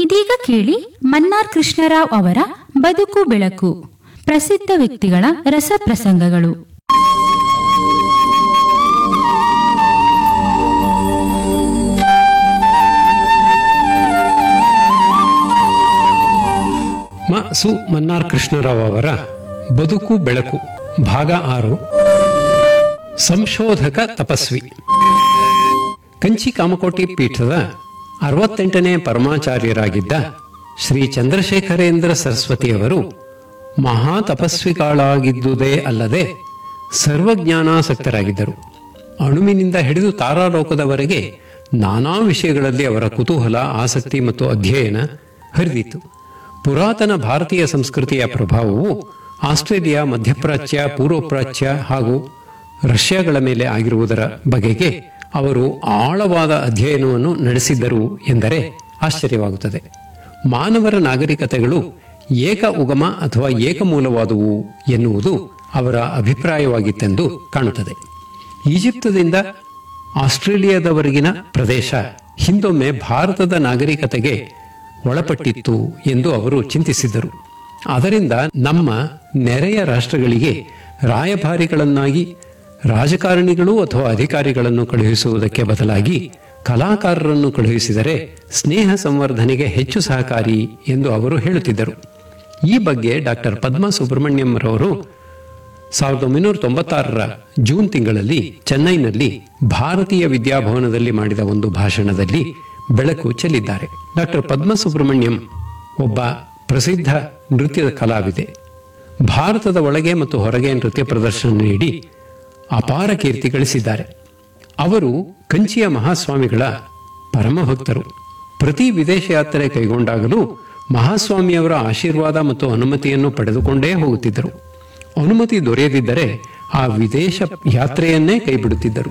ಇದೀಗ ಕೇಳಿ ಮನ್ನಾರ್ ಕೃಷ್ಣರಾವ್ ಅವರ ಬದುಕು ಬೆಳಕು ಪ್ರಸಿದ್ಧ ವ್ಯಕ್ತಿಗಳ ರಸಪ್ರಸಂಗಗಳು ಮ ಸು ಮನ್ನಾರ್ ಕೃಷ್ಣರಾವ್ ಅವರ ಬದುಕು ಬೆಳಕು ಭಾಗ ಆರು ಸಂಶೋಧಕ ತಪಸ್ವಿ ಕಂಚಿ ಕಾಮಕೋಟಿ ಪೀಠದ ಅರವತ್ತೆಂಟನೇ ಪರಮಾಚಾರ್ಯರಾಗಿದ್ದ ಶ್ರೀ ಚಂದ್ರಶೇಖರೇಂದ್ರ ಸರಸ್ವತಿಯವರು ಮಹಾ ತಪಸ್ವಿಗಳಾಗಿದ್ದುದೇ ಅಲ್ಲದೆ ಸರ್ವಜ್ಞಾನಾಸಕ್ತರಾಗಿದ್ದರು ಅಣುವಿನಿಂದ ಹಿಡಿದು ತಾರಾಲೋಕದವರೆಗೆ ನಾನಾ ವಿಷಯಗಳಲ್ಲಿ ಅವರ ಕುತೂಹಲ ಆಸಕ್ತಿ ಮತ್ತು ಅಧ್ಯಯನ ಹರಿದಿತ್ತು ಪುರಾತನ ಭಾರತೀಯ ಸಂಸ್ಕೃತಿಯ ಪ್ರಭಾವವು ಆಸ್ಟ್ರೇಲಿಯಾ ಮಧ್ಯಪ್ರಾಚ್ಯ ಪೂರ್ವಪ್ರಾಚ್ಯ ಹಾಗೂ ರಷ್ಯಾಗಳ ಮೇಲೆ ಆಗಿರುವುದರ ಬಗೆಗೆ ಅವರು ಆಳವಾದ ಅಧ್ಯಯನವನ್ನು ನಡೆಸಿದ್ದರು ಎಂದರೆ ಆಶ್ಚರ್ಯವಾಗುತ್ತದೆ ಮಾನವರ ನಾಗರಿಕತೆಗಳು ಏಕ ಉಗಮ ಅಥವಾ ಏಕಮೂಲವಾದುವು ಎನ್ನುವುದು ಅವರ ಅಭಿಪ್ರಾಯವಾಗಿತ್ತೆಂದು ಕಾಣುತ್ತದೆ ಈಜಿಪ್ತದಿಂದ ಆಸ್ಟ್ರೇಲಿಯಾದವರೆಗಿನ ಪ್ರದೇಶ ಹಿಂದೊಮ್ಮೆ ಭಾರತದ ನಾಗರಿಕತೆಗೆ ಒಳಪಟ್ಟಿತ್ತು ಎಂದು ಅವರು ಚಿಂತಿಸಿದ್ದರು ಅದರಿಂದ ನಮ್ಮ ನೆರೆಯ ರಾಷ್ಟ್ರಗಳಿಗೆ ರಾಯಭಾರಿಗಳನ್ನಾಗಿ ರಾಜಕಾರಣಿಗಳು ಅಥವಾ ಅಧಿಕಾರಿಗಳನ್ನು ಕಳುಹಿಸುವುದಕ್ಕೆ ಬದಲಾಗಿ ಕಲಾಕಾರರನ್ನು ಕಳುಹಿಸಿದರೆ ಸ್ನೇಹ ಸಂವರ್ಧನೆಗೆ ಹೆಚ್ಚು ಸಹಕಾರಿ ಎಂದು ಅವರು ಹೇಳುತ್ತಿದ್ದರು ಈ ಬಗ್ಗೆ ಡಾಕ್ಟರ್ ಪದ್ಮಾ ಸುಬ್ರಹ್ಮಣ್ಯಂರವರು ಸಾವಿರದ ಒಂಬೈನೂರ ತೊಂಬತ್ತಾರರ ಜೂನ್ ತಿಂಗಳಲ್ಲಿ ಚೆನ್ನೈನಲ್ಲಿ ಭಾರತೀಯ ವಿದ್ಯಾಭವನದಲ್ಲಿ ಮಾಡಿದ ಒಂದು ಭಾಷಣದಲ್ಲಿ ಬೆಳಕು ಚೆಲ್ಲಿದ್ದಾರೆ ಡಾಕ್ಟರ್ ಪದ್ಮ ಸುಬ್ರಹ್ಮಣ್ಯಂ ಒಬ್ಬ ಪ್ರಸಿದ್ಧ ನೃತ್ಯದ ಕಲಾವಿದೆ ಭಾರತದ ಒಳಗೆ ಮತ್ತು ಹೊರಗೆ ನೃತ್ಯ ಪ್ರದರ್ಶನ ನೀಡಿ ಅಪಾರ ಕೀರ್ತಿ ಗಳಿಸಿದ್ದಾರೆ ಅವರು ಕಂಚಿಯ ಮಹಾಸ್ವಾಮಿಗಳ ಪರಮ ಭಕ್ತರು ಪ್ರತಿ ವಿದೇಶ ಯಾತ್ರೆ ಕೈಗೊಂಡಾಗಲೂ ಮಹಾಸ್ವಾಮಿಯವರ ಆಶೀರ್ವಾದ ಮತ್ತು ಅನುಮತಿಯನ್ನು ಪಡೆದುಕೊಂಡೇ ಹೋಗುತ್ತಿದ್ದರು ಅನುಮತಿ ದೊರೆಯದಿದ್ದರೆ ಆ ವಿದೇಶ ಯಾತ್ರೆಯನ್ನೇ ಕೈಬಿಡುತ್ತಿದ್ದರು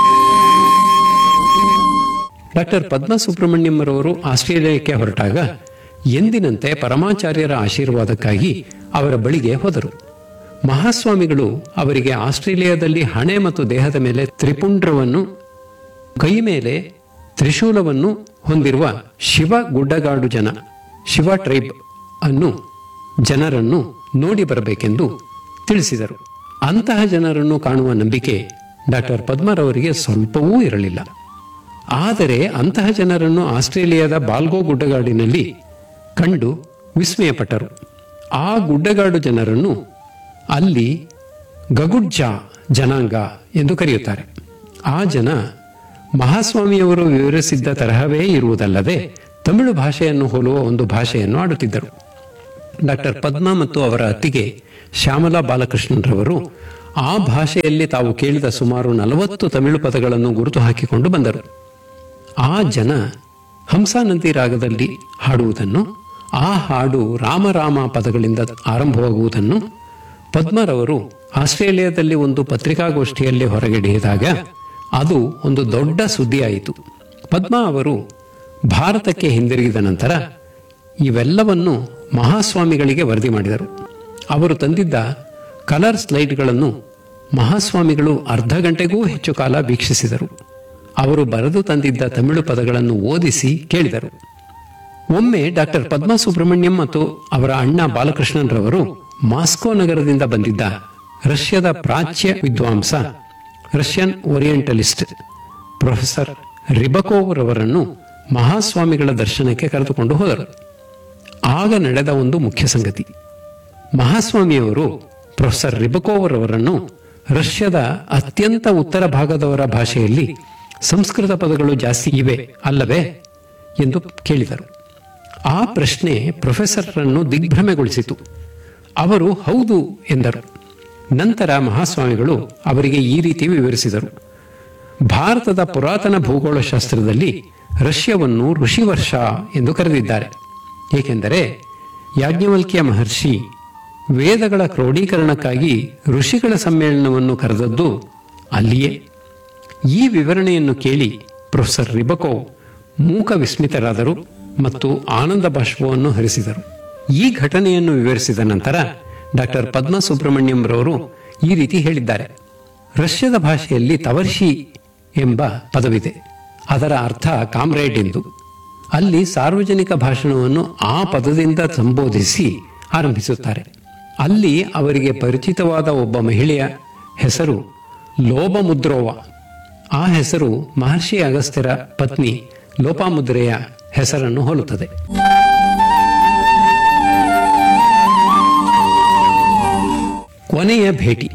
ಡಾಕ್ಟರ್ ಪದ್ಮ ಸುಬ್ರಹ್ಮಣ್ಯಂರವರು ಆಸ್ಟ್ರೇಲಿಯಾಕ್ಕೆ ಹೊರಟಾಗ ಎಂದಿನಂತೆ ಪರಮಾಚಾರ್ಯರ ಆಶೀರ್ವಾದಕ್ಕಾಗಿ ಅವರ ಬಳಿಗೆ ಹೋದರು ಮಹಾಸ್ವಾಮಿಗಳು ಅವರಿಗೆ ಆಸ್ಟ್ರೇಲಿಯಾದಲ್ಲಿ ಹಣೆ ಮತ್ತು ದೇಹದ ಮೇಲೆ ತ್ರಿಪುಂಡ್ರವನ್ನು ಕೈ ಮೇಲೆ ತ್ರಿಶೂಲವನ್ನು ಹೊಂದಿರುವ ಶಿವ ಗುಡ್ಡಗಾಡು ಜನ ಶಿವ ಟ್ರೈಬ್ ಅನ್ನು ಜನರನ್ನು ನೋಡಿ ಬರಬೇಕೆಂದು ತಿಳಿಸಿದರು ಅಂತಹ ಜನರನ್ನು ಕಾಣುವ ನಂಬಿಕೆ ಡಾಕ್ಟರ್ ಪದ್ಮರವರಿಗೆ ಸ್ವಲ್ಪವೂ ಇರಲಿಲ್ಲ ಆದರೆ ಅಂತಹ ಜನರನ್ನು ಆಸ್ಟ್ರೇಲಿಯಾದ ಬಾಲ್ಗೋ ಗುಡ್ಡಗಾಡಿನಲ್ಲಿ ಕಂಡು ವಿಸ್ಮಯಪಟ್ಟರು ಆ ಗುಡ್ಡಗಾಡು ಜನರನ್ನು ಅಲ್ಲಿ ಗಗುಡ್ಜಾ ಜನಾಂಗ ಎಂದು ಕರೆಯುತ್ತಾರೆ ಆ ಜನ ಮಹಾಸ್ವಾಮಿಯವರು ವಿವರಿಸಿದ್ದ ತರಹವೇ ಇರುವುದಲ್ಲದೆ ತಮಿಳು ಭಾಷೆಯನ್ನು ಹೋಲುವ ಒಂದು ಭಾಷೆಯನ್ನು ಆಡುತ್ತಿದ್ದರು ಡಾಕ್ಟರ್ ಪದ್ಮ ಮತ್ತು ಅವರ ಅತ್ತಿಗೆ ಶ್ಯಾಮಲಾ ಬಾಲಕೃಷ್ಣನ್ರವರು ಆ ಭಾಷೆಯಲ್ಲಿ ತಾವು ಕೇಳಿದ ಸುಮಾರು ನಲವತ್ತು ತಮಿಳು ಪದಗಳನ್ನು ಗುರುತು ಹಾಕಿಕೊಂಡು ಬಂದರು ಆ ಜನ ಹಂಸಾನಂದಿ ರಾಗದಲ್ಲಿ ಹಾಡುವುದನ್ನು ಆ ಹಾಡು ರಾಮ ರಾಮ ಪದಗಳಿಂದ ಆರಂಭವಾಗುವುದನ್ನು ಪದ್ಮರವರು ಆಸ್ಟ್ರೇಲಿಯಾದಲ್ಲಿ ಒಂದು ಪತ್ರಿಕಾಗೋಷ್ಠಿಯಲ್ಲಿ ಹೊರಗೆಡೆಯಿದಾಗ ಅದು ಒಂದು ದೊಡ್ಡ ಸುದ್ದಿಯಾಯಿತು ಪದ್ಮ ಅವರು ಭಾರತಕ್ಕೆ ಹಿಂದಿರುಗಿದ ನಂತರ ಇವೆಲ್ಲವನ್ನು ಮಹಾಸ್ವಾಮಿಗಳಿಗೆ ವರದಿ ಮಾಡಿದರು ಅವರು ತಂದಿದ್ದ ಕಲರ್ ಸ್ಲೈಡ್ಗಳನ್ನು ಮಹಾಸ್ವಾಮಿಗಳು ಅರ್ಧ ಗಂಟೆಗೂ ಹೆಚ್ಚು ಕಾಲ ವೀಕ್ಷಿಸಿದರು ಅವರು ಬರೆದು ತಂದಿದ್ದ ತಮಿಳು ಪದಗಳನ್ನು ಓದಿಸಿ ಕೇಳಿದರು ಒಮ್ಮೆ ಡಾಕ್ಟರ್ ಪದ್ಮಾ ಸುಬ್ರಹ್ಮಣ್ಯಂ ಮತ್ತು ಅವರ ಅಣ್ಣ ಬಾಲಕೃಷ್ಣನ್ರವರು ಮಾಸ್ಕೋ ನಗರದಿಂದ ಬಂದಿದ್ದ ರಷ್ಯಾದ ಪ್ರಾಚ್ಯ ವಿದ್ವಾಂಸ ರಷ್ಯನ್ ಓರಿಯೆಂಟಲಿಸ್ಟ್ ಪ್ರೊಫೆಸರ್ ರಿಬಕೋವ್ ರವರನ್ನು ಮಹಾಸ್ವಾಮಿಗಳ ದರ್ಶನಕ್ಕೆ ಕರೆದುಕೊಂಡು ಹೋದರು ಆಗ ನಡೆದ ಒಂದು ಮುಖ್ಯ ಸಂಗತಿ ಮಹಾಸ್ವಾಮಿಯವರು ಪ್ರೊಫೆಸರ್ ರಿಬಕೋವ್ ರವರನ್ನು ರಷ್ಯಾದ ಅತ್ಯಂತ ಉತ್ತರ ಭಾಗದವರ ಭಾಷೆಯಲ್ಲಿ ಸಂಸ್ಕೃತ ಪದಗಳು ಜಾಸ್ತಿ ಇವೆ ಅಲ್ಲವೇ ಎಂದು ಕೇಳಿದರು ಆ ಪ್ರಶ್ನೆ ಪ್ರೊಫೆಸರ್ರನ್ನು ದಿಗ್ಭ್ರಮೆಗೊಳಿಸಿತು ಅವರು ಹೌದು ಎಂದರು ನಂತರ ಮಹಾಸ್ವಾಮಿಗಳು ಅವರಿಗೆ ಈ ರೀತಿ ವಿವರಿಸಿದರು ಭಾರತದ ಪುರಾತನ ಭೂಗೋಳಶಾಸ್ತ್ರದಲ್ಲಿ ರಷ್ಯಾವನ್ನು ಋಷಿವರ್ಷ ಎಂದು ಕರೆದಿದ್ದಾರೆ ಏಕೆಂದರೆ ಯಾಜ್ಞವಲ್ಕ್ಯ ಮಹರ್ಷಿ ವೇದಗಳ ಕ್ರೋಢೀಕರಣಕ್ಕಾಗಿ ಋಷಿಗಳ ಸಮ್ಮೇಳನವನ್ನು ಕರೆದದ್ದು ಅಲ್ಲಿಯೇ ಈ ವಿವರಣೆಯನ್ನು ಕೇಳಿ ಪ್ರೊಫೆಸರ್ ರಿಬಕೋ ಮೂಕ ವಿಸ್ಮಿತರಾದರು ಮತ್ತು ಆನಂದ ಬಾಷ್ಪವನ್ನು ಹರಿಸಿದರು ಈ ಘಟನೆಯನ್ನು ವಿವರಿಸಿದ ನಂತರ ಡಾಕ್ಟರ್ ಪದ್ಮ ಸುಬ್ರಹ್ಮಣ್ಯಂ ರವರು ಈ ರೀತಿ ಹೇಳಿದ್ದಾರೆ ರಷ್ಯಾದ ಭಾಷೆಯಲ್ಲಿ ತವರ್ಷಿ ಎಂಬ ಪದವಿದೆ ಅದರ ಅರ್ಥ ಕಾಮ್ರೇಡ್ ಎಂದು ಅಲ್ಲಿ ಸಾರ್ವಜನಿಕ ಭಾಷಣವನ್ನು ಆ ಪದದಿಂದ ಸಂಬೋಧಿಸಿ ಆರಂಭಿಸುತ್ತಾರೆ ಅಲ್ಲಿ ಅವರಿಗೆ ಪರಿಚಿತವಾದ ಒಬ್ಬ ಮಹಿಳೆಯ ಹೆಸರು ಲೋಬಮುದ್ರೋವ ಆ ಹೆಸರು ಮಹರ್ಷಿ ಅಗಸ್ತ್ಯರ ಪತ್ನಿ ಲೋಪಾಮುದ್ರೆಯ ಹೆಸರನ್ನು ಹೋಲುತ್ತದೆ ಕೊನೆಯ ಭೇಟಿ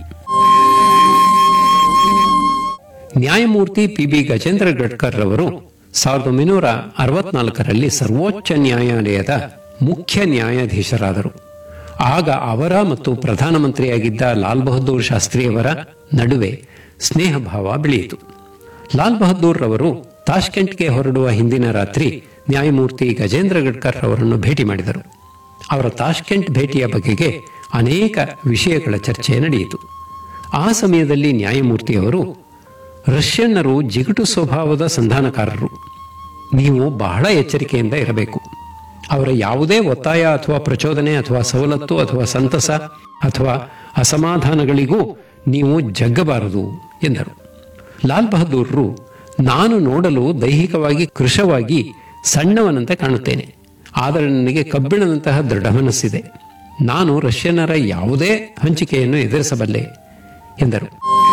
ನ್ಯಾಯಮೂರ್ತಿ ಪಿ ಬಿ ಗಜೇಂದ್ರ ಗಡ್ಕರ್ ರವರು ಸಾವಿರದ ಒಂಬೈನೂರ ಅರವತ್ನಾಲ್ಕರಲ್ಲಿ ಸರ್ವೋಚ್ಚ ನ್ಯಾಯಾಲಯದ ಮುಖ್ಯ ನ್ಯಾಯಾಧೀಶರಾದರು ಆಗ ಅವರ ಮತ್ತು ಪ್ರಧಾನಮಂತ್ರಿಯಾಗಿದ್ದ ಲಾಲ್ ಬಹದ್ದೂರ್ ಶಾಸ್ತ್ರಿಯವರ ನಡುವೆ ಸ್ನೇಹ ಭಾವ ಬೆಳೆಯಿತು ಲಾಲ್ ಬಹದ್ದೂರ್ ರವರು ತಾಷ್ಕೆಂಟ್ಗೆ ಹೊರಡುವ ಹಿಂದಿನ ರಾತ್ರಿ ನ್ಯಾಯಮೂರ್ತಿ ಗಜೇಂದ್ರ ಗಡ್ಕರ್ ಅವರನ್ನು ಭೇಟಿ ಮಾಡಿದರು ಅವರ ತಾಷ್ಕೆಂಟ್ ಭೇಟಿಯ ಬಗೆಗೆ ಅನೇಕ ವಿಷಯಗಳ ಚರ್ಚೆ ನಡೆಯಿತು ಆ ಸಮಯದಲ್ಲಿ ನ್ಯಾಯಮೂರ್ತಿಯವರು ರಷ್ಯನ್ನರು ಜಿಗುಟು ಸ್ವಭಾವದ ಸಂಧಾನಕಾರರು ನೀವು ಬಹಳ ಎಚ್ಚರಿಕೆಯಿಂದ ಇರಬೇಕು ಅವರ ಯಾವುದೇ ಒತ್ತಾಯ ಅಥವಾ ಪ್ರಚೋದನೆ ಅಥವಾ ಸವಲತ್ತು ಅಥವಾ ಸಂತಸ ಅಥವಾ ಅಸಮಾಧಾನಗಳಿಗೂ ನೀವು ಜಗ್ಗಬಾರದು ಎಂದರು ಲಾಲ್ ಬಹದ್ದೂರ್ರು ನಾನು ನೋಡಲು ದೈಹಿಕವಾಗಿ ಕೃಶವಾಗಿ ಸಣ್ಣವನಂತೆ ಕಾಣುತ್ತೇನೆ ಆದರೆ ನನಗೆ ಕಬ್ಬಿಣದಂತಹ ದೃಢ ಮನಸ್ಸಿದೆ ನಾನು ರಷ್ಯನ್ನರ ಯಾವುದೇ ಹಂಚಿಕೆಯನ್ನು ಎದುರಿಸಬಲ್ಲೆ ಎಂದರು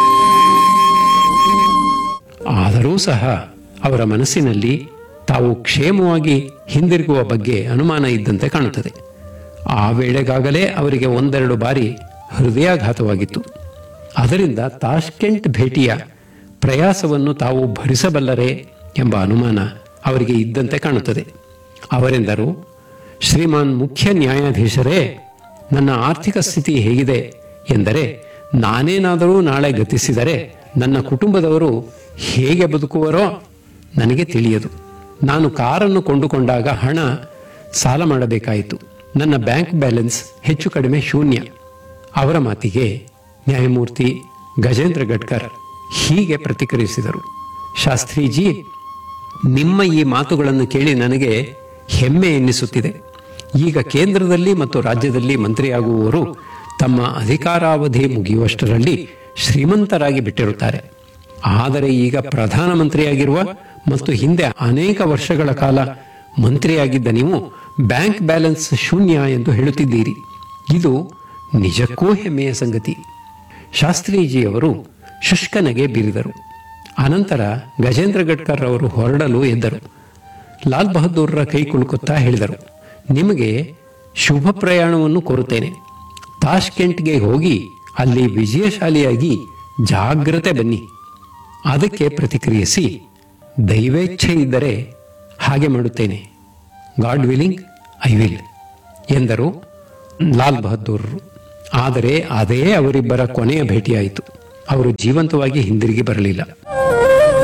ಆದರೂ ಸಹ ಅವರ ಮನಸ್ಸಿನಲ್ಲಿ ತಾವು ಕ್ಷೇಮವಾಗಿ ಹಿಂದಿರುಗುವ ಬಗ್ಗೆ ಅನುಮಾನ ಇದ್ದಂತೆ ಕಾಣುತ್ತದೆ ಆ ವೇಳೆಗಾಗಲೇ ಅವರಿಗೆ ಒಂದೆರಡು ಬಾರಿ ಹೃದಯಾಘಾತವಾಗಿತ್ತು ಅದರಿಂದ ತಾಷ್ಕೆಂಟ್ ಭೇಟಿಯ ಪ್ರಯಾಸವನ್ನು ತಾವು ಭರಿಸಬಲ್ಲರೇ ಎಂಬ ಅನುಮಾನ ಅವರಿಗೆ ಇದ್ದಂತೆ ಕಾಣುತ್ತದೆ ಅವರೆಂದರು ಶ್ರೀಮಾನ್ ಮುಖ್ಯ ನ್ಯಾಯಾಧೀಶರೇ ನನ್ನ ಆರ್ಥಿಕ ಸ್ಥಿತಿ ಹೇಗಿದೆ ಎಂದರೆ ನಾನೇನಾದರೂ ನಾಳೆ ಗತಿಸಿದರೆ ನನ್ನ ಕುಟುಂಬದವರು ಹೇಗೆ ಬದುಕುವರೋ ನನಗೆ ತಿಳಿಯದು ನಾನು ಕಾರನ್ನು ಕೊಂಡುಕೊಂಡಾಗ ಹಣ ಸಾಲ ಮಾಡಬೇಕಾಯಿತು ನನ್ನ ಬ್ಯಾಂಕ್ ಬ್ಯಾಲೆನ್ಸ್ ಹೆಚ್ಚು ಕಡಿಮೆ ಶೂನ್ಯ ಅವರ ಮಾತಿಗೆ ನ್ಯಾಯಮೂರ್ತಿ ಗಜೇಂದ್ರ ಗಡ್ಕರ್ ಹೀಗೆ ಪ್ರತಿಕ್ರಿಯಿಸಿದರು ಶಾಸ್ತ್ರೀಜಿ ನಿಮ್ಮ ಈ ಮಾತುಗಳನ್ನು ಕೇಳಿ ನನಗೆ ಹೆಮ್ಮೆ ಎನ್ನಿಸುತ್ತಿದೆ ಈಗ ಕೇಂದ್ರದಲ್ಲಿ ಮತ್ತು ರಾಜ್ಯದಲ್ಲಿ ಮಂತ್ರಿಯಾಗುವವರು ತಮ್ಮ ಅಧಿಕಾರಾವಧಿ ಮುಗಿಯುವಷ್ಟರಲ್ಲಿ ಶ್ರೀಮಂತರಾಗಿ ಬಿಟ್ಟಿರುತ್ತಾರೆ ಆದರೆ ಈಗ ಪ್ರಧಾನಮಂತ್ರಿಯಾಗಿರುವ ಮತ್ತು ಹಿಂದೆ ಅನೇಕ ವರ್ಷಗಳ ಕಾಲ ಮಂತ್ರಿಯಾಗಿದ್ದ ನೀವು ಬ್ಯಾಂಕ್ ಬ್ಯಾಲೆನ್ಸ್ ಶೂನ್ಯ ಎಂದು ಹೇಳುತ್ತಿದ್ದೀರಿ ಇದು ನಿಜಕ್ಕೂ ಹೆಮ್ಮೆಯ ಸಂಗತಿ ಶಾಸ್ತ್ರೀಜಿಯವರು ಶುಷ್ಕನೆಗೆ ಬೀರಿದರು ಅನಂತರ ಗಜೇಂದ್ರ ಗಡ್ಕರ್ ಅವರು ಹೊರಡಲು ಎದ್ದರು ಲಾಲ್ ಬಹದ್ದೂರ್ರ ಕೈ ಕುಲುಕುತ್ತಾ ಹೇಳಿದರು ನಿಮಗೆ ಶುಭ ಪ್ರಯಾಣವನ್ನು ಕೋರುತ್ತೇನೆ ತಾಷ್ಕೆಂಟ್ಗೆ ಹೋಗಿ ಅಲ್ಲಿ ವಿಜಯಶಾಲಿಯಾಗಿ ಜಾಗ್ರತೆ ಬನ್ನಿ ಅದಕ್ಕೆ ಪ್ರತಿಕ್ರಿಯಿಸಿ ದೈವೇಚ್ಛೆ ಇದ್ದರೆ ಹಾಗೆ ಮಾಡುತ್ತೇನೆ ಗಾಡ್ ವಿಲಿಂಗ್ ಐ ವಿಲ್ ಎಂದರು ಲಾಲ್ ಬಹದ್ದೂರ್ ಆದರೆ ಅದೇ ಅವರಿಬ್ಬರ ಕೊನೆಯ ಭೇಟಿಯಾಯಿತು ಅವರು ಜೀವಂತವಾಗಿ ಹಿಂದಿರುಗಿ ಬರಲಿಲ್ಲ